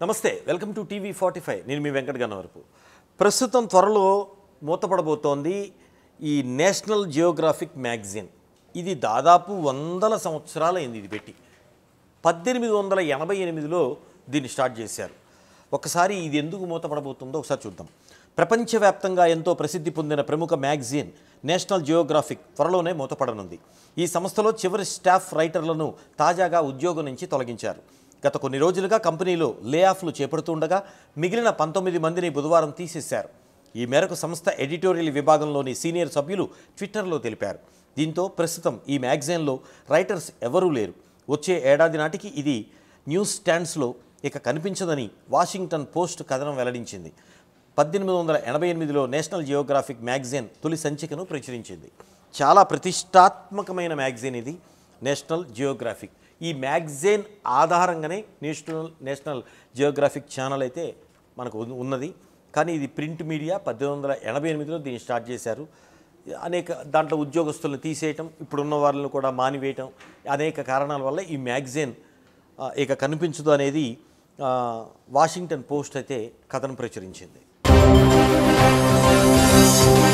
నమస్తే welcome to TV forty five నేను మీ వెంకట గన్నవరపు ప్రస్తుతం త్వరలో మూతపడబోతోంది ఈ నేషనల్ జియోగ్రాఫిక్ మ్యాగజైన్ ఇది దాదాపు వందల సంవత్సరాలైంది ఇది పెట్టి పద్దెనిమిది వందల ఎనభై ఎనిమిదిలో దీన్ని స్టార్ట్ చేశారు ఒకసారి ఇది ఎందుకు మూతపడబోతుందో ఒకసారి చూద్దాం ప్రపంచవ్యాప్తంగా ఎంతో ప్రసిద్ధి పొందిన ప్రముఖ మ్యాగజైన్ నేషనల్ జియోగ్రాఫిక్ త్వరలోనే మూతపడనుంది ఈ సంస్థలో చివరి స్టాఫ్ రైటర్లను తాజాగా ఉద్యోగం నుంచి తొలగించారు గత కొన్ని రోజులుగా కంపెనీలో లే ఆఫ్లు చేపడుతుండగా మిగిలిన పంతొమ్మిది మందిని బుధవారం తీసేశారు ఈ మేరకు సంస్థ ఎడిటోరియల్ విభాగంలోని సీనియర్ సభ్యులు ట్విట్టర్లో తెలిపారు దీంతో ప్రస్తుతం ఈ మ్యాగజైన్లో రైటర్స్ ఎవరూ లేరు వచ్చే ఏడాది నాటికి ఇది న్యూస్ స్టాండ్స్లో ఇక కనిపించదని వాషింగ్టన్ పోస్ట్ కథనం వెల్లడించింది పద్దెనిమిది వందల ఎనభై ఎనిమిదిలో నేషనల్ జియోగ్రాఫిక్ మ్యాగజైన్ తొలి సంచికను ప్రచురించింది చాలా ప్రతిష్టాత్మకమైన మ్యాగజైన్ ఇది నేషనల్ జియోగ్రాఫిక్ ఈ మ్యాగజైన్ ఆధారంగానే నేషనల్ నేషనల్ జియోగ్రాఫిక్ ఛానల్ అయితే మనకు ఉన్- ఉన్నది కానీ ఇది ప్రింట్ మీడియా పద్దెనిమిది వందల ఎనభై ఎనిమిదిలో దీన్ని స్టార్ట్ చేశారు అనేక దాంట్లో ఉద్యోగస్తులను తీసేయటం ఇప్పుడున్న వాళ్ళని కూడా మానివేయటం అనేక కారణాల వల్ల ఈ మ్యాగజైన్ ఆ, ఇక కనిపించదు అనేది ఆ, వాషింగ్టన్ పోస్ట్ అయితే కథను ప్రచురించింది